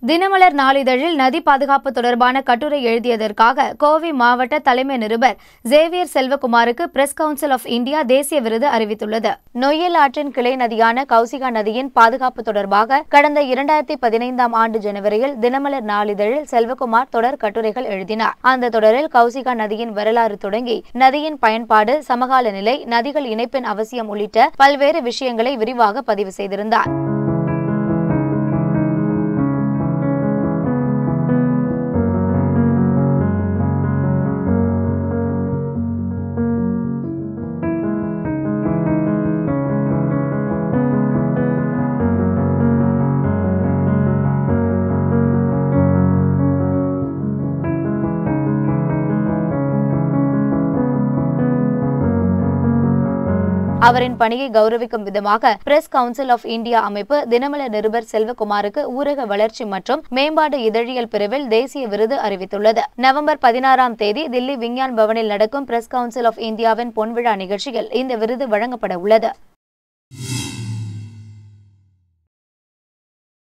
தினமலர் நாளிதழில் நதி பாதுகாப்பு தொடர்பான கட்டுரை எழுதியதற்காக கோவை மாவட்ட தலைமை நிருபர் ஜேவியர் செல்வகுமாருக்கு பிரஸ் கவுன்சில் ஆஃப் இந்தியா தேசிய விருது அறிவித்துள்ளது நொய்யல் ஆற்றின் கிளை நதியான கௌசிகா நதியின் பாதுகாப்பு தொடர்பாக கடந்த இரண்டாயிரத்தி பதினைந்தாம் ஆண்டு ஜனவரியில் தினமலர் நாளிதழில் செல்வகுமார் தொடர் கட்டுரைகள் எழுதினார் அந்த தொடரில் கௌசிகா நதியின் வரலாறு தொடங்கி நதியின் பயன்பாடு சமகால நிலை நதிகள் இணைப்பின் அவசியம் உள்ளிட்ட பல்வேறு விஷயங்களை விரிவாக பதிவு செய்திருந்தார் அவரின் பணியை கௌரவிக்கும் விதமாக பிரஸ் கவுன்சில் ஆஃப் இந்தியா அமைப்பு தினமலர் நிருபர் செல்வகுமாருக்கு ஊரக வளர்ச்சி மற்றும் மேம்பாடு இதழியல் பிரிவில் தேசிய விருது அறிவித்துள்ளது நவம்பர் பதினாறாம் தேதி தில்லி விஞ்ஞான் பவனில் நடக்கும் பிரஸ் கவுன்சில் ஆஃப் இந்தியாவின் பொன்விழா நிகழ்ச்சியில் இந்த விருது வழங்கப்பட உள்ளது